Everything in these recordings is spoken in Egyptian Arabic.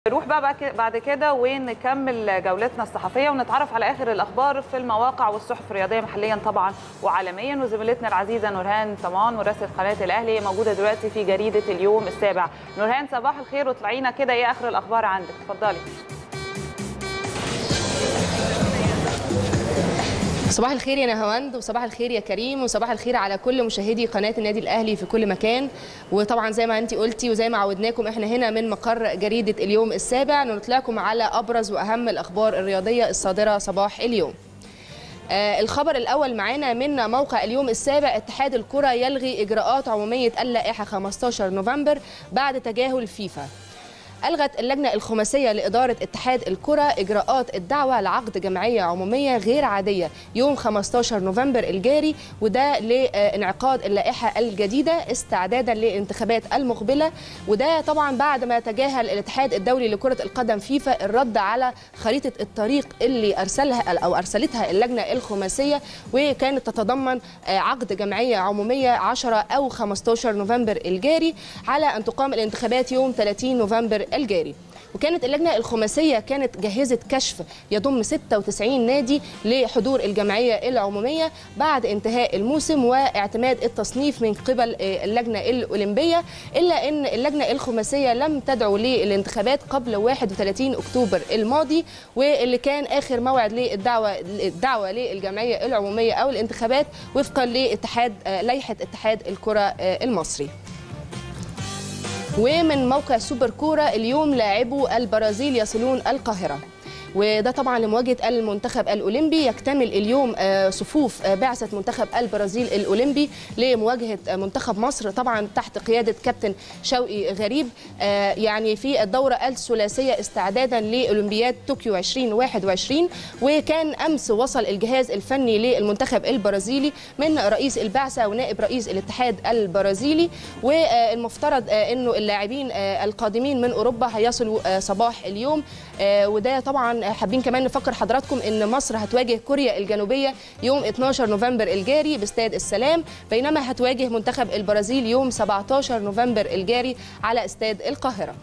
نروح بقى بعد كده ونكمل جولتنا الصحفيه ونتعرف على اخر الاخبار في المواقع والصحف الرياضيه محليا طبعا وعالميا وزميلتنا العزيزه نورهان طمان مراسله قناه الاهلي موجوده دلوقتي في جريده اليوم السابع نورهان صباح الخير وطلعينا كده ايه اخر الاخبار عندك اتفضلي صباح الخير يا نهاوند وصباح الخير يا كريم وصباح الخير على كل مشاهدي قناه النادي الاهلي في كل مكان وطبعا زي ما انت قلتي وزي ما عودناكم احنا هنا من مقر جريده اليوم السابع نطلعكم على ابرز واهم الاخبار الرياضيه الصادره صباح اليوم آه الخبر الاول معانا من موقع اليوم السابع اتحاد الكره يلغي اجراءات عموميه اللائحه 15 نوفمبر بعد تجاهل فيفا ألغت اللجنة الخماسية لإدارة اتحاد الكرة إجراءات الدعوة لعقد جمعية عمومية غير عادية يوم 15 نوفمبر الجاري وده لانعقاد اللائحة الجديدة استعدادا للانتخابات المقبلة وده طبعا بعد ما تجاهل الاتحاد الدولي لكرة القدم فيفا الرد على خريطة الطريق اللي أرسلها أو أرسلتها اللجنة الخماسية وكانت تتضمن عقد جمعية عمومية 10 أو 15 نوفمبر الجاري على أن تقام الانتخابات يوم 30 نوفمبر الجاري وكانت اللجنة الخماسية كانت جهزت كشف يضم 96 نادي لحضور الجمعية العمومية بعد انتهاء الموسم واعتماد التصنيف من قبل اللجنة الأولمبية إلا أن اللجنة الخماسية لم تدعو للانتخابات قبل 31 أكتوبر الماضي واللي كان آخر موعد للدعوة الدعوة للجمعية العمومية أو الانتخابات وفقا لاتحاد لائحة اتحاد الكرة المصري ومن موقع سوبر كورة اليوم لاعبو البرازيل يصلون القاهرة وده طبعا لمواجهه المنتخب الاولمبي يكتمل اليوم صفوف بعثه منتخب البرازيل الاولمبي لمواجهه منتخب مصر طبعا تحت قياده كابتن شوقي غريب يعني في الدوره الثلاثيه استعدادا لاولمبياد طوكيو 2021 وكان امس وصل الجهاز الفني للمنتخب البرازيلي من رئيس البعثه ونائب رئيس الاتحاد البرازيلي والمفترض انه اللاعبين القادمين من اوروبا هيصلوا صباح اليوم وده طبعا حابين كمان نفكر حضراتكم ان مصر هتواجه كوريا الجنوبيه يوم 12 نوفمبر الجاري باستاد السلام بينما هتواجه منتخب البرازيل يوم 17 نوفمبر الجاري على استاد القاهره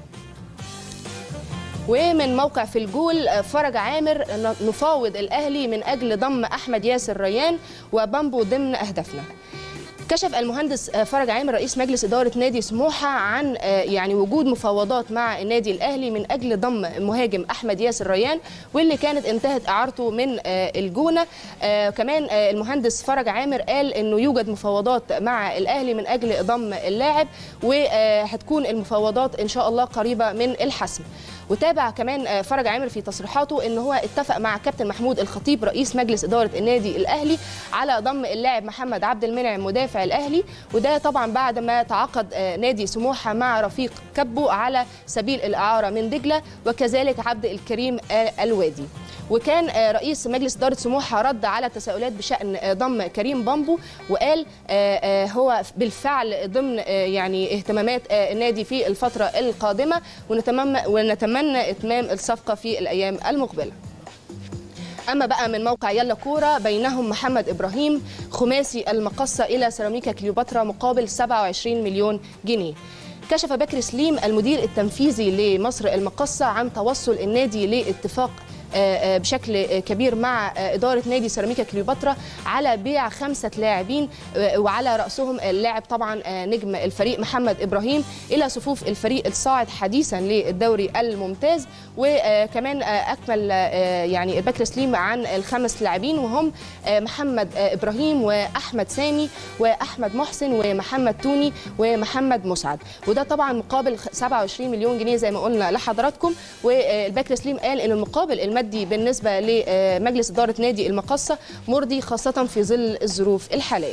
ومن موقع في الجول فرج عامر نفاوض الاهلي من اجل ضم احمد ياسر ريان وبامبو ضمن اهدافنا كشف المهندس فرج عامر رئيس مجلس اداره نادي سموحه عن يعني وجود مفاوضات مع النادي الاهلي من اجل ضم مهاجم احمد ياسر ريان واللي كانت انتهت اعارته من الجونه كمان المهندس فرج عامر قال انه يوجد مفاوضات مع الاهلي من اجل ضم اللاعب وهتكون المفاوضات ان شاء الله قريبه من الحسم وتابع كمان فرج عامر في تصريحاته ان هو اتفق مع كابتن محمود الخطيب رئيس مجلس اداره النادي الاهلي على ضم اللاعب محمد عبد المنعم مدافع الاهلي وده طبعا بعد ما تعاقد نادي سموحه مع رفيق كبو على سبيل الاعاره من دجله وكذلك عبد الكريم الوادي وكان رئيس مجلس اداره سموحه رد على التساؤلات بشان ضم كريم بامبو وقال هو بالفعل ضمن يعني اهتمامات النادي في الفتره القادمه ونتمنى ونتمنى اتمام الصفقه في الايام المقبله اما بقى من موقع يلا كوره بينهم محمد ابراهيم خماسي المقصه الى سيراميكا كليوباترا مقابل 27 مليون جنيه كشف بكر سليم المدير التنفيذي لمصر المقصه عن توصل النادي لاتفاق بشكل كبير مع إدارة نادي سيراميكا كليوباترا على بيع خمسة لاعبين وعلى رأسهم اللاعب طبعا نجم الفريق محمد إبراهيم إلى صفوف الفريق الصاعد حديثا للدوري الممتاز وكمان أكمل يعني بكر سليم عن الخمس لاعبين وهم محمد إبراهيم وأحمد سامي وأحمد محسن ومحمد توني ومحمد مسعد وده طبعا مقابل 27 مليون جنيه زي ما قلنا لحضراتكم والبكر سليم قال ان المقابل المادي بالنسبه لمجلس اداره نادي المقصه مرضي خاصه في ظل الظروف الحاليه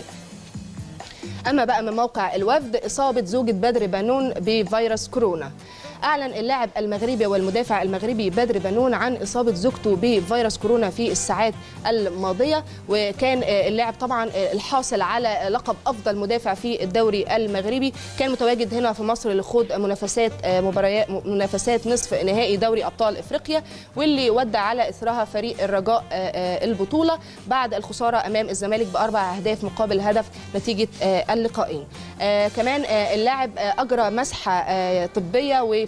اما بقى من موقع الوفد اصابه زوجة بدر بنون بفيروس كورونا اعلن اللاعب المغربي والمدافع المغربي بدر بنون عن اصابه زوجته بفيروس كورونا في الساعات الماضيه وكان اللاعب طبعا الحاصل على لقب افضل مدافع في الدوري المغربي كان متواجد هنا في مصر لخوض منافسات مباريات منافسات نصف نهائي دوري ابطال افريقيا واللي ودع على اثرها فريق الرجاء البطوله بعد الخساره امام الزمالك باربع اهداف مقابل هدف نتيجه اللقاءين كمان اللاعب اجرى مسحه طبيه وفي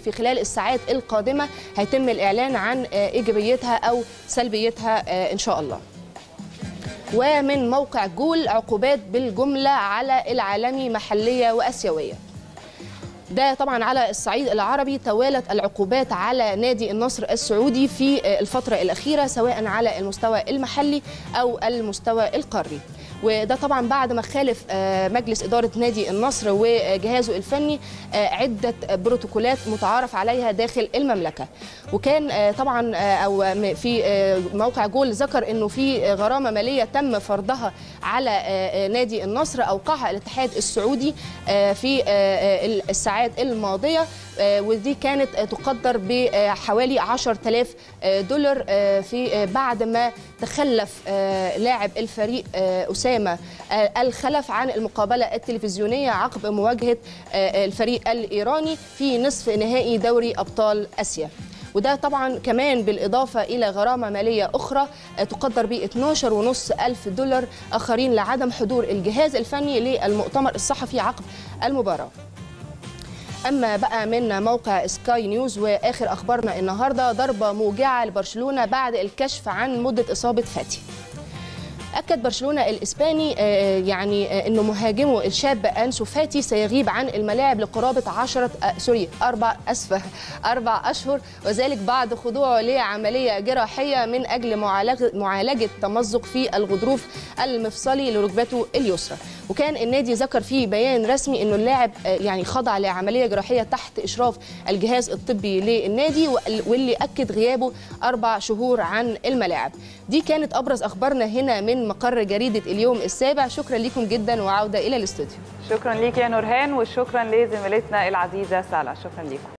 في خلال الساعات القادمه هيتم الاعلان عن ايجابيتها او سلبيتها ان شاء الله ومن موقع جول عقوبات بالجمله على العالمي محليه واسيويه ده طبعا على الصعيد العربي توالت العقوبات على نادي النصر السعودي في الفترة الأخيرة سواء على المستوى المحلي أو المستوى القاري وده طبعا بعد ما خالف مجلس إدارة نادي النصر وجهازه الفني عدة بروتوكولات متعارف عليها داخل المملكة وكان طبعا أو في موقع جول ذكر أنه في غرامة مالية تم فرضها على نادي النصر أوقعها الاتحاد السعودي في الساعات الماضية ودي كانت تقدر بحوالي 10000 دولار في بعد ما تخلف لاعب الفريق أسامة الخلف عن المقابلة التلفزيونية عقب مواجهة الفريق الإيراني في نصف نهائي دوري أبطال آسيا وده طبعا كمان بالإضافة إلى غرامة مالية أخرى تقدر ب 12.5 ألف دولار آخرين لعدم حضور الجهاز الفني للمؤتمر الصحفي عقب المباراة اما بقى من موقع سكاي نيوز واخر اخبارنا النهارده ضربه موجعه لبرشلونه بعد الكشف عن مده اصابه فاتي اكد برشلونه الاسباني يعني انه مهاجمه الشاب انسو فاتي سيغيب عن الملاعب لقرابه 10 سوري اربع اسفه اربع اشهر وذلك بعد خضوعه لعمليه جراحيه من اجل معالجه معالجه تمزق في الغضروف المفصلي لركبته اليسرى وكان النادي ذكر في بيان رسمي انه اللاعب يعني خضع لعمليه جراحيه تحت اشراف الجهاز الطبي للنادي واللي اكد غيابه اربع شهور عن الملاعب دي كانت ابرز اخبارنا هنا من مقر جريده اليوم السابع شكرا لكم جدا وعوده الى الاستوديو شكرا ليك يا نورهان وشكرا لزميلتنا العزيزه سالا شكرا لكم